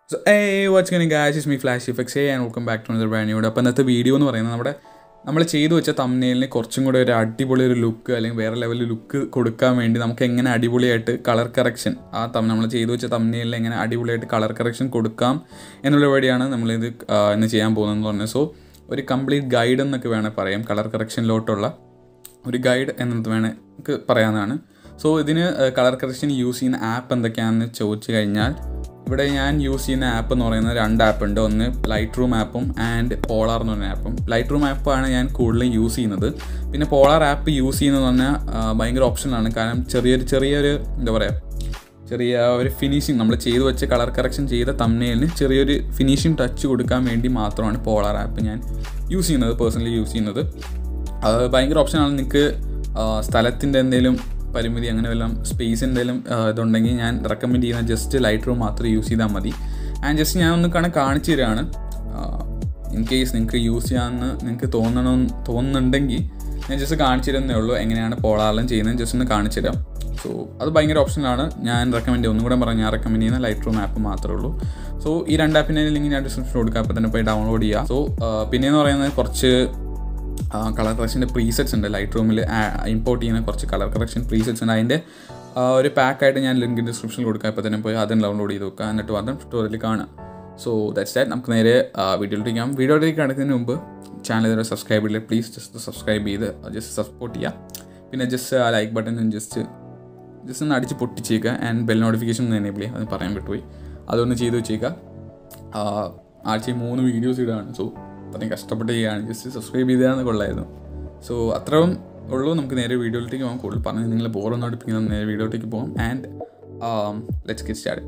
So hey what's going guys is me flash effects and welcome back to another ബ്രാൻഡിയോട് അപ്പോൾ ഇന്നത്തെ video എന്ന് പറയുന്നത് നമ്മുടെ നമ്മൾ ചെയ്തു വെച്ച തമ്മനെയിലിന് കുറച്ചും കൂടെ ഒരു അടിപൊളി ഒരു ലുക്ക് അല്ലെങ്കിൽ വേറെ ലെവലിൽ ലുക്ക് കൊടുക്കാൻ വേണ്ടി നമുക്ക് എങ്ങനെ അടിപൊളിയായിട്ട് കളർ കറക്ഷൻ ആ തം നമ്മൾ ചെയ്തു വെച്ച തമ്മനെയിലിൽ എങ്ങനെ അടിപൊളിയായിട്ട് കളർ കറക്ഷൻ കൊടുക്കാം എന്നുള്ള വഴിയാണ് നമ്മളിത് ആ, ഇന്ന് ചെയ്യാൻ പോകുന്നതെന്ന് പറഞ്ഞത് സോ ഒരു കംപ്ലീറ്റ് ഗൈഡ് എന്നൊക്കെ വേണേൽ പറയാം കളർ കറക്ഷനിലോട്ടുള്ള ഒരു ഗൈഡ് എന്നത് വേണേൽ നമുക്ക് പറയാവുന്നതാണ് സോ ഇതിന് കളർ കറക്ഷൻ യൂസ് ചെയ്യുന്ന ആപ്പ് എന്തൊക്കെയാണെന്ന് ചോദിച്ചു കഴിഞ്ഞാൽ ഇവിടെ ഞാൻ യൂസ് ചെയ്യുന്ന ആപ്പ് എന്ന് പറയുന്നത് രണ്ട് ആപ്പ് ഉണ്ട് ഒന്ന് ലൈറ്റ് റൂം ആപ്പും ആൻഡ് പോളാർ എന്ന് പറഞ്ഞ ആപ്പും ലൈറ്റ് റൂം ആപ്പാണ് ഞാൻ കൂടുതലും യൂസ് ചെയ്യുന്നത് പിന്നെ പോളാർ ആപ്പ് യൂസ് ചെയ്യുന്നത് പറഞ്ഞാൽ ആ, ഭയങ്കര ഓപ്ഷനാണ് കാരണം ചെറിയൊരു ചെറിയൊരു എന്താ പറയുക ചെറിയ ഒരു ഫിനിഷിങ് നമ്മൾ ചെയ്തു വെച്ച കളർ കറക്ഷൻ ചെയ്ത തമ്മനയിലിന് ചെറിയൊരു ഫിനിഷിങ് ടച്ച് കൊടുക്കാൻ വേണ്ടി മാത്രമാണ് പോളാർ ആപ്പ് ഞാൻ യൂസ് ചെയ്യുന്നത് പേഴ്സണലി യൂസ് ചെയ്യുന്നത് അത് ഭയങ്കര ഓപ്ഷനാണ് നിങ്ങൾക്ക് സ്ഥലത്തിൻ്റെ എന്തെങ്കിലും പരിമിതി അങ്ങനെ വല്ലതും സ്പേസ് എന്തെങ്കിലും ഇതുണ്ടെങ്കിൽ ഞാൻ റെക്കമെൻഡ് ചെയ്യുന്ന ജസ്റ്റ് ലൈറ്റ് റൂം മാത്രം യൂസ് ചെയ്താൽ മതി ആൻഡ് ജസ്റ്റ് ഞാൻ ഒന്ന് കാണാൻ കാണിച്ചു തരാണ് ഇൻ കേസ് നിങ്ങൾക്ക് യൂസ് ചെയ്യാമെന്ന് നിങ്ങൾക്ക് തോന്നണം തോന്നുന്നുണ്ടെങ്കിൽ ഞാൻ ജസ്റ്റ് കാണിച്ചു തരുന്നേ ഉള്ളൂ എങ്ങനെയാണ് പോളാറിലും ചെയ്യുന്നത് ജസ്റ്റ് ഒന്ന് കാണിച്ചു തരാം സോ അത് ഭയങ്കര ഓപ്ഷനാണ് ഞാൻ റെക്കമെൻഡ് ചെയ്യുക ഒന്നും കൂടെ പറഞ്ഞാൽ ഞാൻ റെക്കമെൻഡ് ചെയ്യുന്ന ലൈറ്റ് റൂം ആപ്പ് മാത്രമേ ഉള്ളൂ സോ ഈ രണ്ട് ആപ്പിൻ്റെ ലിങ്ക് ഞാൻ ഡിസ്ക്രിപ്ഷൻ കൊടുക്കാം അപ്പോൾ തന്നെ പോയി ഡൗൺലോഡ് ചെയ്യുക സോ പിന്നെയെന്ന് പറയുന്നത് കുറച്ച് കളർ കറക്ഷൻ്റെ പ്രീസെറ്റ്സ് ഉണ്ട് ലൈറ്റ് റൂമിൽ ഇമ്പോർട്ട് ചെയ്യുന്ന കുറച്ച് കളർ കറക്ഷൻ പ്രീസെറ്റ്സ് ഉണ്ട് അതിൻ്റെ ആ, ഒരു പാക്കായിട്ട് ഞാൻ ലിങ്ക് ഡിസ്ക്രിപ്ഷനിൽ കൊടുക്കാം ഇപ്പോൾ തന്നെ പോയി അതും ഡൗൺലോഡ് ചെയ്ത് വെക്കുക എന്നിട്ട് വന്ന് ട്യൂട്ടോറിയൽ കാണാം സോ ദാറ്റ്സ് ദാറ്റ് നമുക്ക് നേരെ വീഡിയോയിലേക്ക് കാണാം വീഡിയോയിലേക്ക് കിടക്കുന്നതിന് മുമ്പ് ചാനൽ ഇതുവരെ സബ്സ്ക്രൈബ് ചെയ്യില്ല പ്ലീസ് ജസ്റ്റ് സബ്സ്ക്രൈബ് ചെയ്ത് ജസ്റ്റ് സപ്പോർട്ട് ചെയ്യുക പിന്നെ ജസ്റ്റ് ആ ലൈക്ക് ബട്ടൺ ജസ്റ്റ് ജസ്റ്റ് ഒന്ന് അടിച്ച് പൊട്ടിച്ചേക്കുക ആൻഡ് ബെൽ നോട്ടിഫിക്കേഷൻ ഒന്ന് എനേബിൾ ചെയ്യുക അത് പറയാൻ വിട്ടുപോയി അതൊന്ന് ചെയ്ത് വെച്ചേക്കുക ആഴ്ചയിൽ മൂന്ന് വീഡിയോസ് ഇടുകയാണ് സോ അത്രയും കഷ്ടപ്പെട്ട് ചെയ്യുകയാണ് ജസ്റ്റ് സബ്സ്ക്രൈബ് ചെയ്താൽ കൊള്ളായിരുന്നു സോ അത്രയും ഉള്ളൂ നമുക്ക് നേരെ വീഡിയോയിലേക്ക് പോകാം കൂടുതൽ പറഞ്ഞ് നിങ്ങൾ ബോറൊന്നും അടുപ്പിക്കുന്നത് നേരെ വീഡിയോയിലേക്ക് പോകാം and let's get start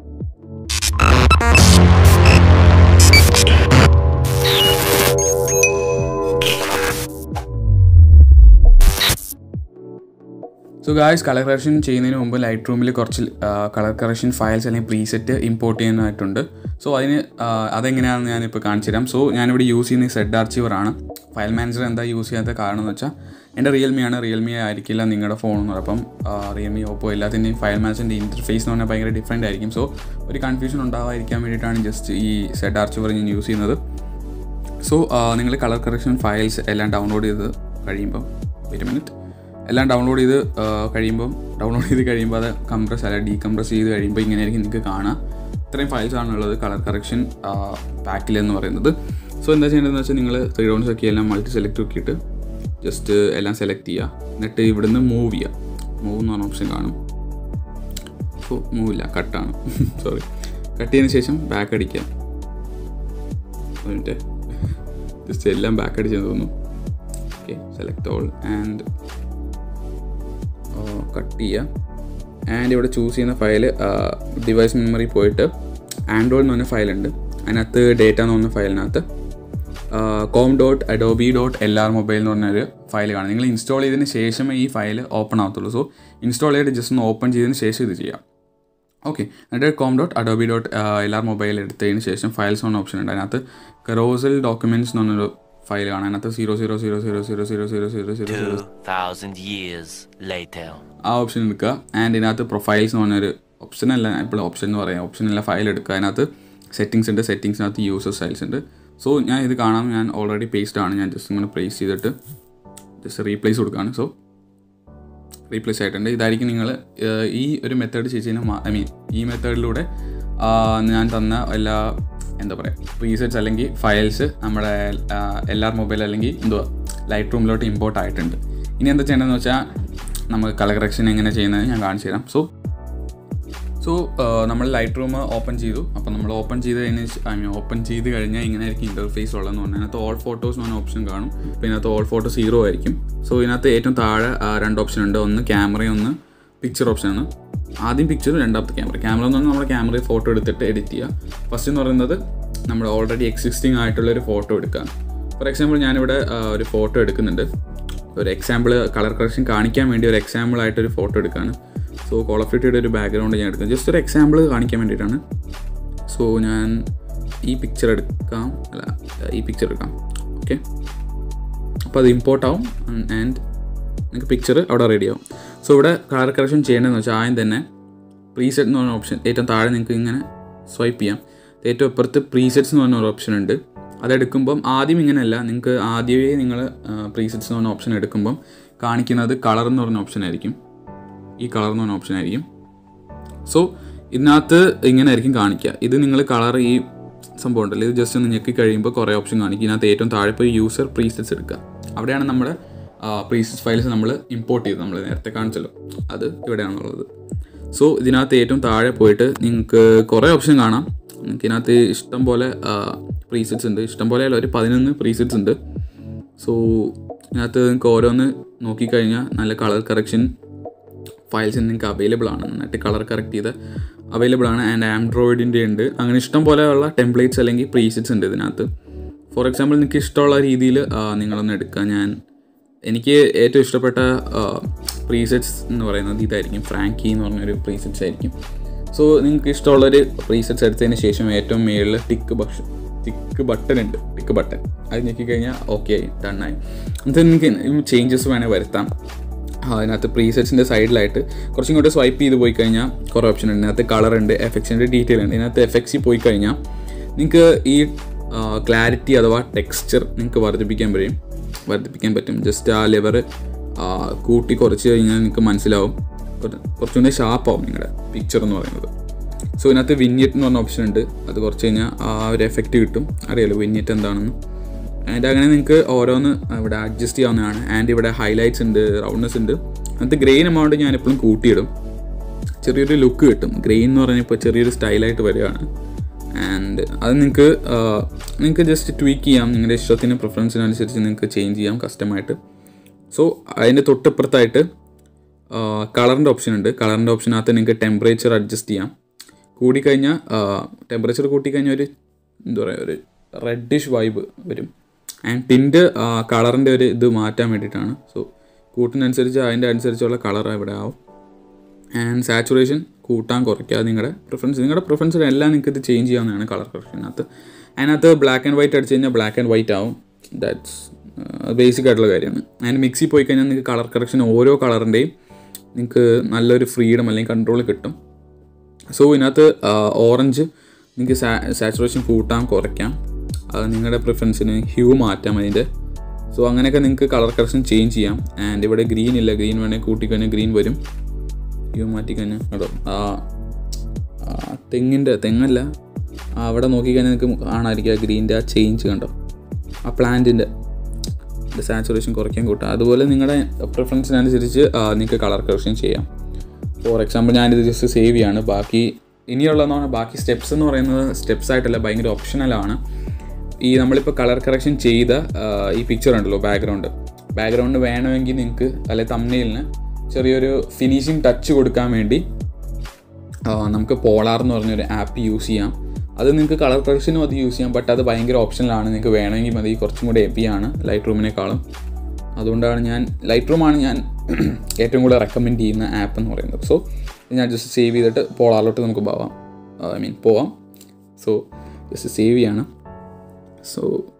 so guys colour correction ചെയ്യുന്നതിന് മുമ്പ് ലൈറ്റ് റൂമിൽ കുറച്ച് കളർ കറക്ഷൻ ഫയൽസ് അല്ലെങ്കിൽ പ്രീസെറ്റ് ഇമ്പോർട്ട് ചെയ്യാനായിട്ടുണ്ട് സോ അതിന് ആ, അതെങ്ങനെയാണെന്ന് ഞാനിപ്പോൾ കാണിച്ചു തരാം സോ ഞാനിവിടെ യൂസ് ചെയ്യുന്ന സെഡ് ആർച്ചീവറാണ് ഫയൽ മാനേജർ എന്താ യൂസ് ചെയ്യാത്ത കാരണം എന്ന് വെച്ചാൽ എൻ്റെ റിയൽമി ആണ് റിയൽമി ആയിരിക്കില്ല നിങ്ങളുടെ ഫോൺ എന്ന് അപ്പം റിയൽമി ഓപ്പോ എല്ലാത്തിൻ്റെയും ഫയൽ മാനേജറിൻ്റെ ഇൻ്റർഫേസ് എന്ന് പറഞ്ഞാൽ ഭയങ്കര ഡിഫറെൻ്റ് ആയിരിക്കും സോ ഒരു കൺഫ്യൂഷൻ ഉണ്ടാവാതിരിക്കാൻ വേണ്ടിയിട്ടാണ് ജസ്റ്റ് ഈ സെഡ് ആർച്ചീവർ ഞാൻ യൂസ് ചെയ്യുന്നത് സോ നിങ്ങൾ കളർ കറക്ഷൻ ഫയൽസ് എല്ലാം ഡൗൺലോഡ് ചെയ്ത് കഴിയുമ്പോൾ ഒരു മിനിറ്റ് എല്ലാം ഡൗൺലോഡ് ചെയ്ത് ആ, കഴിയുമ്പം ഡൗൺലോഡ് ചെയ്ത് കഴിയുമ്പോൾ അത് കംപ്രസ് അല്ല ഡീകംപ്രസ് ചെയ്ത് കഴിയുമ്പോൾ ഇങ്ങനെയായിരിക്കും നിങ്ങൾക്ക് കാണാം ഇത്രയും ഫയൽസ് ആണുള്ളത് കളർ കറക്ഷൻ പാക്കിൽ എന്ന് പറയുന്നത് സോ എന്താ ചെയ്യേണ്ടതെന്ന് വെച്ചാൽ നിങ്ങൾ ത്രീ ഡൗൺസ് ഒക്കെ എല്ലാം മൾട്ടി സെലക്ട് നോക്കിയിട്ട് ജസ്റ്റ് എല്ലാം സെലക്ട് ചെയ്യുക എന്നിട്ട് ഇവിടുന്ന് മൂവ് ചെയ്യുക മൂവ് എന്ന് പറഞ്ഞ ഓപ്ഷൻ കാണും സോ മൂവ് ഇല്ല കട്ടാണ് സോറി കട്ട് ചെയ്തതിന് ശേഷം ബാക്ക് അടിക്കുക ഒരു മിനിറ്റ് ജസ്റ്റ് എല്ലാം ബാക്ക് അടിച്ചെന്ന് തോന്നുന്നു okay select all and cut ചെയ്യുക ആൻഡ് ഇവിടെ ചൂസ് ചെയ്യുന്ന ഫയൽ ഡിവൈസ് മെമ്മറി പോയിട്ട് ആൻഡ്രോയിഡ് എന്ന് പറഞ്ഞ ഫയലുണ്ട് അതിനകത്ത് ഡേറ്റ എന്ന് പറഞ്ഞ ഫയലിനകത്ത് com dot Adobe dot L R mobile എന്ന് പറഞ്ഞൊരു ഫയൽ കാണാം നിങ്ങൾ ഇൻസ്റ്റാൾ ചെയ്തതിന് ശേഷമേ ഈ ഫയൽ ഓപ്പൺ ആവത്തുള്ളൂ സോ ഇൻസ്റ്റാൾ ചെയ്തിട്ട് ജസ്റ്റ് ഒന്ന് ഓപ്പൺ ചെയ്തതിന് ശേഷം ഇത് ചെയ്യാം ഓക്കെ എന്നിട്ട് com dot Adobe dot L R mobile എടുത്തതിന് ശേഷം ഫയൽസ് എന്ന ഓപ്ഷൻ ഉണ്ട് അതിനകത്ത് കറോസൽ ഡോക്യുമെൻറ്റ്സ് എന്ന് പറഞ്ഞൊരു ഫയൽ കാണാം അതിനകത്ത് zero zero zero zero zero zero zero zero zero zero 2,000 years later. ആ ഓപ്ഷൻ എടുക്കുക ആൻഡ് ഇതിനകത്ത് പ്രൊഫൈൽസ് എന്ന് പറഞ്ഞൊരു ഓപ്ഷൻ അല്ല ഇപ്പോൾ ഓപ്ഷൻ എന്ന് പറയാം ഓപ്ഷൻ അല്ല ഫയൽ എടുക്കുക അതിനകത്ത് സെറ്റിങ്സ് ഉണ്ട് സെറ്റിങ്സിനകത്ത് യൂസർ സ്റ്റൈൽസ് ഉണ്ട് സോ ഞാൻ ഇത് കാണാം ഞാൻ ഓൾറെഡി പേസ്റ്റ് ആണ് ഞാൻ ജസ്റ്റ് ഇങ്ങനെ പ്ലേസ് ചെയ്തിട്ട് ജസ്റ്റ് റീപ്ലേസ് കൊടുക്കുകയാണ് സോ റീപ്ലേസ് ആയിട്ടുണ്ട് ഇതായിരിക്കും നിങ്ങൾ ഈ ഒരു മെത്തേഡ് ചെയ്ത് കഴിഞ്ഞാൽ ഐ മീൻ ഈ മെത്തേഡിലൂടെ ഞാൻ തന്ന എല്ലാ എന്താ പറയുക പ്രീസെറ്റ്സ് അല്ലെങ്കിൽ ഫയൽസ് നമ്മുടെ എൽ ആർ മൊബൈൽ അല്ലെങ്കിൽ എന്തുവാ ലൈറ്റ് റൂമിലോട്ട് ഇമ്പോർട്ട് ആയിട്ടുണ്ട് ഇനി എന്താ ചെയ്യേണ്ടതെന്ന് വെച്ചാൽ നമുക്ക് കളർ കറക്ഷൻ എങ്ങനെ ചെയ്യുന്നത് ഞാൻ കാണിച്ചു തരാം സോ സോ നമ്മൾ ലൈറ്റ് റൂം ഓപ്പൺ ചെയ്തു അപ്പോൾ നമ്മൾ ഓപ്പൺ ചെയ്ത് കഴിഞ്ഞ് ഐ മീൻ ഓപ്പൺ ചെയ്ത് കഴിഞ്ഞാൽ ഇങ്ങനെ ആയിരിക്കും ഇൻ്റർഫേസ് ഉള്ളതെന്ന് പറഞ്ഞാൽ അതിനകത്ത് ഓൾ ഫോട്ടോസ് എന്ന് പറഞ്ഞ ഓപ്ഷൻ കാണും അപ്പോൾ ഇതിനകത്ത് ഓൾ ഫോട്ടോ സീറോ ആയിരിക്കും സോ ഇതിനകത്ത് ഏറ്റവും താഴെ ആ, രണ്ട് ഓപ്ഷൻ ഉണ്ട് ഒന്ന് ക്യാമറയും ഒന്ന് പിക്ചർ ഓപ്ഷനാണ് ആദ്യം പിക്ചറും രണ്ടാമത്തെ ക്യാമറ ക്യാമറ എന്ന് പറഞ്ഞാൽ നമ്മുടെ ക്യാമറയിൽ ഫോട്ടോ എടുത്തിട്ട് എഡിറ്റ് ചെയ്യുക ഫസ്റ്റ് എന്ന് പറയുന്നത് നമ്മുടെ ഓൾറെഡി എക്സിസ്റ്റിംഗ് ആയിട്ടുള്ള ഒരു ഫോട്ടോ എടുക്കുക ഫോർ എക്സാമ്പിൾ ഞാനിവിടെ ആ, ഒരു ഫോട്ടോ എടുക്കുന്നുണ്ട് ഒരു എക്സാമ്പിൾ കളർ കറക്ഷൻ കാണിക്കാൻ വേണ്ടി ഒരു എക്സാമ്പിൾ ആയിട്ടൊരു ഫോട്ടോ എടുക്കുകയാണ് സോ കോൾ ഓഫ് ഡ്യൂട്ടിയുടെ ഒരു ബാക്ക്ഗ്രൗണ്ട് ഞാൻ എടുക്കാം ജസ്റ്റ് ഒരു എക്സാമ്പിൾ കാണിക്കാൻ വേണ്ടിയിട്ടാണ് സോ ഞാൻ ഈ പിക്ചർ എടുക്കാം അല്ല ഈ പിക്ചർ എടുക്കാം ഓക്കെ അപ്പോൾ അത് ഇമ്പോർട്ട് ആവും ആൻഡ് നിങ്ങൾക്ക് പിക്ചർ അവിടെ റെഡി ആവും സോ ഇവിടെ കളർ കറക്ഷൻ ചെയ്യേണ്ടതെന്ന് വെച്ചാൽ ആദ്യം തന്നെ പ്രീസെറ്റ് എന്ന് പറഞ്ഞ ഓപ്ഷൻ ഏറ്റവും താഴെ നിങ്ങൾക്ക് ഇങ്ങനെ സ്വൈപ്പ് ചെയ്യാം ഏറ്റവും അപ്പുറത്ത് പ്രീസെറ്റ്സ് എന്ന് പറഞ്ഞ ഒരു ഓപ്ഷൻ ഉണ്ട് അതെടുക്കുമ്പം ആദ്യം ഇങ്ങനെയല്ല നിങ്ങൾക്ക് ആദ്യമേ നിങ്ങൾ പ്രീസെറ്റ്സ് എന്ന് പറഞ്ഞ ഓപ്ഷൻ എടുക്കുമ്പം കാണിക്കുന്നത് കളർ എന്ന് പറഞ്ഞ ഓപ്ഷൻ ആയിരിക്കും ഈ കളർ എന്ന് പറഞ്ഞ ഓപ്ഷൻ ആയിരിക്കും സോ ഇതിനകത്ത് ഇങ്ങനെ ആയിരിക്കും കാണിക്കുക ഇത് നിങ്ങൾ കളർ ഈ സംഭവം ഉണ്ടല്ലോ ഇത് ജസ്റ്റ് ഒന്ന് ഞെക്കി കഴിയുമ്പോൾ കുറേ ഓപ്ഷൻ കാണിക്കും ഇതിനകത്ത് ഏറ്റവും താഴെ പോയി യൂസർ പ്രീസെറ്റ്സ് എടുക്കുക അവിടെയാണ് നമ്മുടെ പ്രീസെറ്റ്സ് ഫയൽസ് നമ്മൾ ഇമ്പോർട്ട് ചെയ്ത് നമ്മൾ നേരത്തെ കാണിച്ചല്ലോ അത് ഇവിടെയാണുള്ളത് സോ ഇതിനകത്ത് ഏറ്റവും താഴെ പോയിട്ട് നിങ്ങൾക്ക് കുറേ ഓപ്ഷൻ കാണാം നിങ്ങൾക്ക് ഇതിനകത്ത് ഇഷ്ടം പോലെ പ്രീസെറ്റ്സ് ഉണ്ട് ഇഷ്ടം പോലെ അല്ല ഒരു പതിനൊന്ന് പ്രീസെറ്റ്സ് ഉണ്ട് സോ ഇതിനകത്ത് നിങ്ങൾക്ക് ഓരോന്ന് നോക്കിക്കഴിഞ്ഞാൽ നല്ല കളർ കറക്ഷൻ ഫയൽസ് നിങ്ങൾക്ക് അവൈലബിൾ ആണ് നന്നായിട്ട് കളർ കറക്റ്റ് ചെയ്ത് അവൈലബിൾ ആണ് ആൻഡ് ആൻഡ്രോയിഡിൻ്റെ ഉണ്ട് അങ്ങനെ ഇഷ്ടം പോലെയുള്ള ടെംപ്ലേറ്റ്സ് അല്ലെങ്കിൽ പ്രീസെറ്റ്സ് ഉണ്ട് ഇതിനകത്ത് ഫോർ എക്സാമ്പിൾ നിങ്ങൾക്ക് ഇഷ്ടമുള്ള രീതിയിൽ നിങ്ങളൊന്ന് എടുക്കുക ഞാൻ എനിക്ക് ഏറ്റവും ഇഷ്ടപ്പെട്ട പ്രീസെറ്റ്സ് എന്ന് പറയുന്നത് ഇതായിരിക്കും ഫ്രാങ്കി എന്ന് പറഞ്ഞൊരു പ്രീസെറ്റ്സ് ആയിരിക്കും സോ നിങ്ങൾക്ക് ഇഷ്ടമുള്ളൊരു പ്രീസെറ്റ്സ് എടുത്തതിന് ശേഷം ഏറ്റവും മേളിൽ ടിക്ക് ബക്ഷ ടിക്ക് ബട്ടൺ ഉണ്ട് ടിക്ക് ബട്ടൺ അത് ഞെക്കിക്കഴിഞ്ഞാൽ ഓക്കെ ആയി ഡണ്ണായി എന്നിട്ട് നിങ്ങൾക്ക് ചേഞ്ചസ് വേണേൽ വരുത്താം ആ, അതിനകത്ത് പ്രീസെറ്റ്സിൻ്റെ സൈഡിലായിട്ട് കുറച്ചും കൂടെ സ്വൈപ്പ് ചെയ്ത് പോയി കഴിഞ്ഞാൽ കുറേ ഓപ്ഷൻ ഉണ്ട് ഇതിനകത്ത് കളർ ഉണ്ട് എഫക്ട്സിൻ്റെ ഡീറ്റെയിൽ ഉണ്ട് ഇതിനകത്ത് എഫക്ട്സിൽ പോയി കഴിഞ്ഞാൽ നിങ്ങൾക്ക് ഈ ക്ലാരിറ്റി അഥവാ ടെക്സ്ചർ നിങ്ങൾക്ക് വർദ്ധിപ്പിക്കാൻ പറ്റും വർദ്ധിപ്പിക്കാൻ പറ്റും ജസ്റ്റ് ആ ലെവർ കൂട്ടി കുറച്ച് കഴിഞ്ഞാൽ നിങ്ങൾക്ക് മനസ്സിലാവും കുറ- കുറച്ചും കൂടെ ഷാർപ്പാവും നിങ്ങളുടെ പിക്ചർ എന്ന് പറയുന്നത് സോ ഇതിനകത്ത് വിന്യറ്റ് എന്ന് പറഞ്ഞ ഓപ്ഷൻ ഉണ്ട് അത് കുറച്ച് കഴിഞ്ഞാൽ ആ ഒരു എഫക്റ്റ് കിട്ടും അറിയാലോ വിന്യറ്റ് എന്താണെന്ന് ആൻഡ് അങ്ങനെ നിങ്ങൾക്ക് ഓരോന്ന് ഇവിടെ അഡ്ജസ്റ്റ് ചെയ്യാവുന്നതാണ് ആൻഡ് ഇവിടെ ഹൈലൈറ്റ്സ് ഉണ്ട് റൗണ്ട്നെസ് ഉണ്ട് അതിനകത്ത് ഗ്രെയിൻ എമൗണ്ട് ഞാൻ എപ്പോഴും കൂട്ടിയിടും ചെറിയൊരു ലുക്ക് കിട്ടും ഗ്രെയിൻ എന്ന് പറഞ്ഞാൽ ഇപ്പോൾ ചെറിയൊരു സ്റ്റൈലായിട്ട് വരികയാണ് ആൻഡ് അത് നിങ്ങൾക്ക് നിങ്ങൾക്ക് ജസ്റ്റ് ട്വീക്ക് ചെയ്യാം നിങ്ങളുടെ ഇഷ്ടത്തിന് പ്രിഫറൻസിനനുസരിച്ച് നിങ്ങൾക്ക് ചേഞ്ച് ചെയ്യാം കസ്റ്റമായിട്ട് സോ അതിൻ്റെ തൊട്ടപ്പുറത്തായിട്ട് കളറിൻ്റെ ഓപ്ഷൻ ഉണ്ട് കളറിൻ്റെ ഓപ്ഷനകത്ത് നിങ്ങൾക്ക് ടെമ്പറേച്ചർ അഡ്ജസ്റ്റ് ചെയ്യാം കൂടിക്കഴിഞ്ഞാൽ ടെമ്പറേച്ചർ കൂട്ടിക്കഴിഞ്ഞാൽ ഒരു എന്താ പറയുക ഒരു റെഡിഷ് വൈബ് വരും ആൻഡ് ടിൻറ്റ് കളറിൻ്റെ ഒരു ഇത് മാറ്റാൻ വേണ്ടിയിട്ടാണ് സോ കൂട്ടിനനുസരിച്ച് അതിൻ്റെ അനുസരിച്ചുള്ള കളർ ഇവിടെ ആവും ആൻഡ് സാച്ചുറേഷൻ കൂട്ടാൻ കുറയ്ക്കുക നിങ്ങളുടെ പ്രിഫറൻസ് നിങ്ങളുടെ പ്രിഫറൻസിൽ എല്ലാം നിങ്ങൾക്ക് ഇത് ചേഞ്ച് ചെയ്യാവുന്നതാണ് കളർ കറക്ഷനകത്ത് അതിനകത്ത് ബ്ലാക്ക് ആൻഡ് വൈറ്റ് അടിച്ച് കഴിഞ്ഞാൽ ബ്ലാക്ക് ആൻഡ് വൈറ്റ് ആവും ദാറ്റ്സ് ബേസിക് ആയിട്ടുള്ള കാര്യമാണ് ആൻഡ് മിക്സി പോയി കഴിഞ്ഞാൽ നിങ്ങൾക്ക് കളർ കറക്ഷൻ ഓരോ കളറിൻ്റെയും നിങ്ങൾക്ക് നല്ലൊരു ഫ്രീഡം അല്ലെങ്കിൽ കൺട്രോൾ കിട്ടും സോ ഇതിനകത്ത് ഓറഞ്ച് നിങ്ങൾക്ക് സാച്ചുറേഷൻ കൂട്ടാം കുറയ്ക്കാം അത് നിങ്ങളുടെ പ്രിഫറൻസിന് ഹ്യൂ മാറ്റാം അതിൻ്റെ സോ അങ്ങനെയൊക്കെ നിങ്ങൾക്ക് കളർ കറക്ഷൻ ചേഞ്ച് ചെയ്യാം ആൻഡ് ഇവിടെ ഗ്രീൻ ഇല്ല ഗ്രീൻ വേണമെങ്കിൽ കൂട്ടിക്കഴിഞ്ഞാൽ ഗ്രീൻ വരും ഹ്യൂ മാറ്റിക്കഴിഞ്ഞാൽ കേട്ടോ ആ ആ തെങ്ങിൻ്റെ തെങ്ങല്ല ആ അവിടെ നോക്കിക്കഴിഞ്ഞാൽ നിങ്ങൾക്ക് കാണാതിരിക്കുക ഗ്രീൻ്റെ ആ ചേഞ്ച് കണ്ടോ ആ പ്ലാന്റിൻ്റെ സാച്ചുറേഷൻ കുറയ്ക്കാൻ കൂട്ടാം അതുപോലെ നിങ്ങളുടെ പ്രിഫറൻസിനനുസരിച്ച് നിങ്ങൾക്ക് കളർ കറക്ഷൻ ചെയ്യാം ഫോർ എക്സാമ്പിൾ ഞാനിത് ജസ്റ്റ് സേവ് ചെയ്യാണ് ബാക്കി ഇനിയുള്ളതെന്ന് പറഞ്ഞാൽ ബാക്കി സ്റ്റെപ്സ് എന്ന് പറയുന്നത് സ്റ്റെപ്സ് ആയിട്ടല്ല ഭയങ്കര ഓപ്ഷണലാണ് ഈ നമ്മളിപ്പോൾ കളർ കറക്ഷൻ ചെയ്ത ആ, ഈ പിക്ചർ ഉണ്ടല്ലോ ബാക്ക്ഗ്രൗണ്ട് ബാക്ക്ഗ്രൗണ്ട് വേണമെങ്കിൽ നിങ്ങൾക്ക് അല്ലെങ്കിൽ തമ്മിലിന് ചെറിയൊരു ഫിനിഷിങ് ടച്ച് കൊടുക്കാൻ വേണ്ടി ആ, നമുക്ക് പോളാർ എന്ന് പറഞ്ഞൊരു ആപ്പ് യൂസ് ചെയ്യാം അത് നിങ്ങൾക്ക് കളർ കറക്ഷനും അത് യൂസ് ചെയ്യാം ബട്ട് അത് ഭയങ്കര ഓപ്ഷനിലാണ് നിങ്ങൾക്ക് വേണമെങ്കിൽ മതി കുറച്ചും കൂടെ എപ്പി ആണ് ലൈറ്റ് റൂമിനേക്കാളും അതുകൊണ്ടാണ് ഞാൻ ലൈറ്റ് റൂമാണ് ഞാൻ ഏറ്റവും കൂടുതൽ റെക്കമെൻഡ് ചെയ്യുന്ന ആപ്പ് എന്ന് പറയുന്നത് സോ ഞാൻ ജസ്റ്റ് സേവ് ചെയ്തിട്ട് പോളാറിലോട്ട് നമുക്ക് പോവാം ഐ മീൻ പോവാം സോ ജസ്റ്റ് സേവ് ചെയ്യാണ് സോ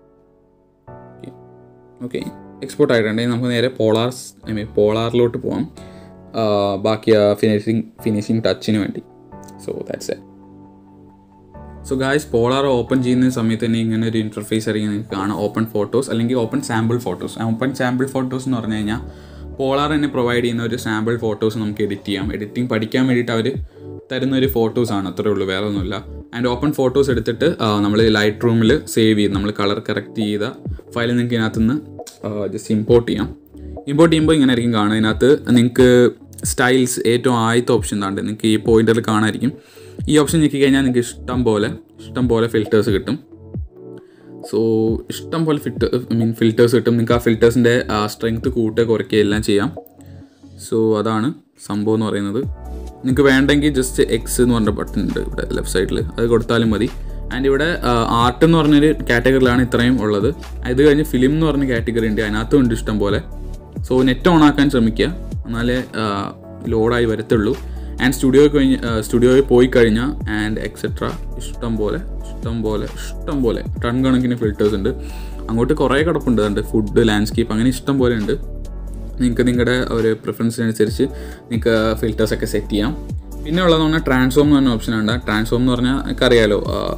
ഓക്കെ എക്സ്പോർട്ട് ആയിട്ടുണ്ടെങ്കിൽ നമുക്ക് നേരെ പോളാർസ് ഐ മീൻ പോളാറിലോട്ട് പോവാം ആ, ബാക്കി ആ ഫിനിഷിങ് ഫിനിഷിങ് ടച്ചിന് വേണ്ടി so that's a so guys Polarr open ചെയ്യുന്ന സമയത്ത് തന്നെ ഇങ്ങനെ ഒരു ഇൻ്റർഫേസ് ആയിരിക്കും നിങ്ങൾക്ക് കാണാം ഓപ്പൺ ഫോട്ടോസ് അല്ലെങ്കിൽ open sample photos open sample photos എന്ന് പറഞ്ഞു കഴിഞ്ഞാൽ പോളാർ തന്നെ പ്രൊവൈഡ് ചെയ്യുന്ന ഒരു സാമ്പിൾ ഫോട്ടോസ് നമുക്ക് എഡിറ്റ് ചെയ്യാം എഡിറ്റിംഗ് പഠിക്കാൻ വേണ്ടിയിട്ട് അവർ തരുന്ന ഒരു ഫോട്ടോസ് ആണ് അത്രേ ഉള്ളൂ വേറെ ഒന്നുമില്ല ആൻഡ് ഓപ്പൺ ഫോട്ടോസ് എടുത്തിട്ട് നമ്മൾ ലൈറ്റ് റൂമിൽ സേവ് ചെയ്ത് നമ്മൾ കളർ കറക്റ്റ് ചെയ്ത ഫയൽ നിങ്ങൾക്ക് ഇതിനകത്ത് നിന്ന് ജസ്റ്റ് ഇമ്പോർട്ട് ചെയ്യാം ഇമ്പോർട്ട് ചെയ്യുമ്പോൾ ഇങ്ങനെ ആയിരിക്കും കാണുക ഇതിനകത്ത് നിങ്ങൾക്ക് സ്റ്റൈൽസ് ഏറ്റവും ആദ്യത്തെ ഓപ്ഷൻ താണ്ട് നിങ്ങൾക്ക് ഈ പോയിന്റിൽ കാണാമായിരിക്കും ഈ ഓപ്ഷൻ ഞെക്കി കഴിഞ്ഞാൽ നിങ്ങൾക്ക് ഇഷ്ടം പോലെ ഇഷ്ടം പോലെ ഫിൽറ്റേഴ്സ് കിട്ടും സോ ഇഷ്ടം പോലെ ഫിൽറ്റർ ഐ മീൻ ഫിൽറ്റേഴ്സ് കിട്ടും നിങ്ങൾക്ക് ആ ഫിൽറ്റേഴ്സിൻ്റെ സ്ട്രെങ്ത് കൂട്ടുക കുറയ്ക്കുക എല്ലാം ചെയ്യാം സോ അതാണ് സംഭവം എന്ന് പറയുന്നത് നിങ്ങൾക്ക് വേണ്ടെങ്കിൽ ജസ്റ്റ് എക്സ് എന്ന് പറഞ്ഞ ബട്ടൺ ഉണ്ട് ഇവിടെ ലെഫ്റ്റ് സൈഡിൽ അത് കൊടുത്താലും മതി ആൻഡ് ഇവിടെ ആർട്ട് എന്ന് പറഞ്ഞൊരു കാറ്റഗറിയിലാണ് ഇത്രയും ഉള്ളത് അത് കഴിഞ്ഞ് ഫിലിം എന്ന് പറഞ്ഞ കാറ്റഗറി ഉണ്ട് അതിനകത്തും ഉണ്ട് ഇഷ്ടം പോലെ സോ നെറ്റ് ഓൺ ആക്കാൻ ശ്രമിക്കുക എന്നാലേ ലോഡായി വരത്തുള്ളൂ ആൻഡ് സ്റ്റുഡിയോയിൽ കഴിഞ്ഞ് സ്റ്റുഡിയോയിൽ പോയി കഴിഞ്ഞാൽ ആൻഡ് എക്സെട്ര ഇഷ്ടം പോലെ ഇഷ്ടം പോലെ ഇഷ്ടം പോലെ ടൺ കണക്കിന് ഫിൽറ്റേഴ്സ് ഉണ്ട് അങ്ങോട്ട് കുറേ കിടപ്പുണ്ട് അതുണ്ട് ഫുഡ് ലാൻഡ്സ്കേപ്പ് അങ്ങനെ ഇഷ്ടം പോലെ ഉണ്ട് നിങ്ങൾക്ക് നിങ്ങളുടെ ഒരു പ്രിഫറൻസിനനുസരിച്ച് നിങ്ങൾക്ക് ഫിൽറ്റേഴ്സൊക്കെ സെറ്റ് ചെയ്യാം പിന്നെ ഉള്ളതെന്ന് പറഞ്ഞാൽ ട്രാൻസ്ഫോം എന്ന് പറഞ്ഞ ഓപ്ഷൻ ഉണ്ട് ട്രാൻസ്ഫോം എന്ന് പറഞ്ഞാൽ നിങ്ങൾക്ക് അറിയാലോ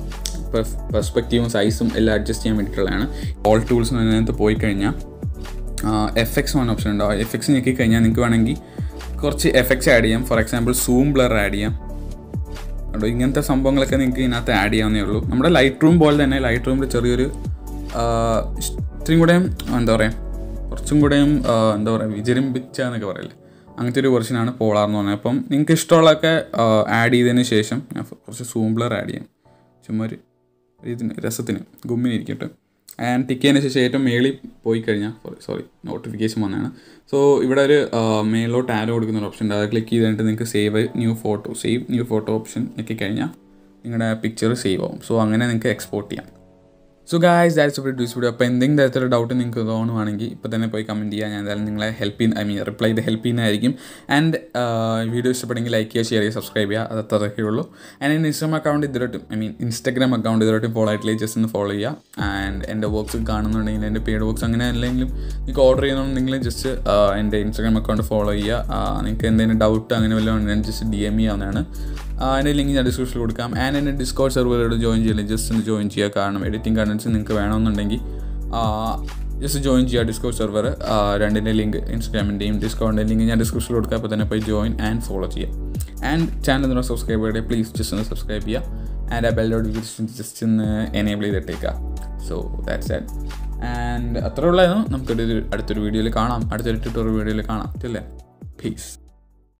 പെർസ്പെക്റ്റീവും സൈസും എല്ലാം അഡ്ജസ്റ്റ് ചെയ്യാൻ വേണ്ടിയിട്ടുള്ളതാണ് ഓൾ ടൂൾസ് അതിനകത്ത് പോയി കഴിഞ്ഞാൽ എഫ് എക്സ് വൺ ഓപ്ഷൻ ഉണ്ടാവും എഫ് എക്സ് ഞെക്കി കഴിഞ്ഞാൽ നിങ്ങൾക്ക് വേണമെങ്കിൽ കുറച്ച് എഫക്ട്സ് ആഡ് ചെയ്യാം for example zoom blur add ചെയ്യാം കേട്ടോ ഇങ്ങനത്തെ സംഭവങ്ങളൊക്കെ നിങ്ങൾക്ക് ഇതിനകത്ത് ആഡ് ചെയ്യാവുന്നേ ഉള്ളൂ നമ്മുടെ ലൈറ്റ് റൂം പോലെ തന്നെ ലൈറ്റ് റൂമിൽ ചെറിയൊരു ആ, ഇത്രയും കൂടെയും എന്താ പറയുക കുറച്ചും കൂടെയും ആ, എന്താ പറയുക വിചരിമ്പിച്ച എന്നൊക്കെ പറയില്ലേ അങ്ങനത്തെ ഒരു വെർഷനാണ് പോളാർ എന്ന് പറഞ്ഞത് അപ്പം നിങ്ങൾക്ക് ഇഷ്ടമുള്ളതൊക്കെ ആഡ് ചെയ്തതിന് ശേഷം ഞാൻ കുറച്ച് സൂം ബ്ലർ ആഡ് ചെയ്യാം ചുമ്മാ ഒരു ഒരു ഇതിന് രസത്തിന് ഗുമ്മിന് ഇരിക്കട്ടെ ആൻഡ് ടിക്ക് ചെയ്തതിന് ശേഷം ഏറ്റവും മേളിൽ പോയി കഴിഞ്ഞാൽ സോറി സോറി നോട്ടിഫിക്കേഷൻ വന്നതാണ് സോ ഇവിടെ ഒരു ആ, മേളിലോട്ട് ആരോ കൊടുക്കുന്ന ഒരു ഓപ്ഷൻ ഉണ്ട് അത് ക്ലിക്ക് ചെയ്തിട്ട് നിങ്ങൾക്ക് save new photo save new photo option ഞെക്കി കഴിഞ്ഞാൽ നിങ്ങളുടെ പിക്ചർ സേവ് ആവും സോ അങ്ങനെ നിങ്ങൾക്ക് എക്സ്പോർട്ട് ചെയ്യാം സോ ഗായ്സ് ദാറ്റ്സ് ഒരു ഡ്യൂസ് വീഡിയോ അപ്പോൾ എന്തെങ്കിലും തരത്തിലുള്ള ഡൗട്ട് നിങ്ങൾക്ക് തോന്നുവാണെങ്കിൽ ഇപ്പോൾ തന്നെ പോയി കമൻറ്റ് ചെയ്യുക ഞാൻ എന്തായാലും നിങ്ങളെ ഹെൽപ്പ് ചെയ്യുന്ന ഐ മീൻ റിപ്ലൈ ചെയ്ത് ഹെൽപ്പ് ചെയ്യുന്നതായിരിക്കും ആൻഡ് വീഡിയോ ഇഷ്ടപ്പെടുമെങ്കിൽ ലൈക്ക് ചെയ്യുക ഷെയർ ചെയ്യുക സബ്സ്ക്രൈബ് ചെയ്യുക അത് അത്രയൊക്കെ ഉള്ളൂ ആൻഡ് എൻ്റെ ഇൻസ്റ്റാഗ്രാം അക്കൗണ്ട് ഇതുവരെയായിട്ടും ഐ മീൻ ഇൻസ്റ്റാഗ്രാം അക്കൗണ്ട് ഇതുവരെയായിട്ടും ഫോളോ ആയിട്ടില്ലേ ജസ്റ്റ് ഒന്ന് ഫോളോ ചെയ്യുക ആൻഡ് എൻ്റെ വർക്ക്സ് കാണുന്നുണ്ടെങ്കിൽ എൻ്റെ പെയ്ഡ് വർക്ക്സ് അങ്ങനെ അല്ലെങ്കിലും നിങ്ങൾക്ക് ഓർഡർ ചെയ്യണമെന്നുണ്ടെങ്കിൽ ജസ്റ്റ് എൻ്റെ ഇൻസ്റ്റാഗ്രാം അക്കൗണ്ട് ഫോളോ ചെയ്യുക നിങ്ങൾക്ക് എന്തെങ്കിലും ഡൗട്ട് അങ്ങനെ വല്ലതും ഉണ്ടെങ്കിൽ ജസ്റ്റ് ഡി എം ചെയ്യാവുന്നതാണ് അതിൻ്റെ ലിങ്ക് ഞാൻ ഡിസ്ക്രിപ്ഷനിൽ കൊടുക്കാം ആൻഡ് എൻ്റെ ഡിസ്കൗണ്ട് സെർവറോട് ജോയിൻ ചെയ്യില്ല ജസ്റ്റ് ഒന്ന് ജോയിൻ ചെയ്യുക കാരണം എഡിറ്റിംഗ് കണ്ടൻസ് നിങ്ങൾക്ക് വേണമെന്നുണ്ടെങ്കിൽ ജസ്റ്റ് ജോയിൻ ചെയ്യുക ഡിസ്കൗണ്ട് സെർവർ രണ്ടിൻ്റെ ലിങ്ക് ഇൻസ്റ്റാഗ്രാമിൻ്റെയും ഡിസ്കൗണ്ടിൻ്റെ ലിങ്ക് ഞാൻ ഡിസ്ക്രിപ്ഷനിൽ കൊടുക്കാം അപ്പോൾ തന്നെ പോയി ജോയിൻ ആൻഡ് ഫോളോ ചെയ്യുക ആൻഡ് ചാനൽ നിങ്ങൾ സബ്സ്ക്രൈബ് ചെയ്യട്ടെ പ്ലീസ് ജസ്റ്റ് ഒന്ന് സബ്സ്ക്രൈബ് ചെയ്യുക ആൻഡ് ആ ബെല്ലോട് ജസ്റ്റ് ഒന്ന് എനേബിൾ ചെയ്തിട്ടേക്കുക സോ ദാറ്റ്സ് ദാറ്റ് ആൻഡ് അത്ര ഉള്ളതായിരുന്നു നമുക്കൊരു അടുത്തൊരു വീഡിയോയിൽ കാണാം അടുത്തൊരു ട്യൂട്ടോറിയൽ വീഡിയോയിൽ കാണാം ഇല്ലേ പീസ്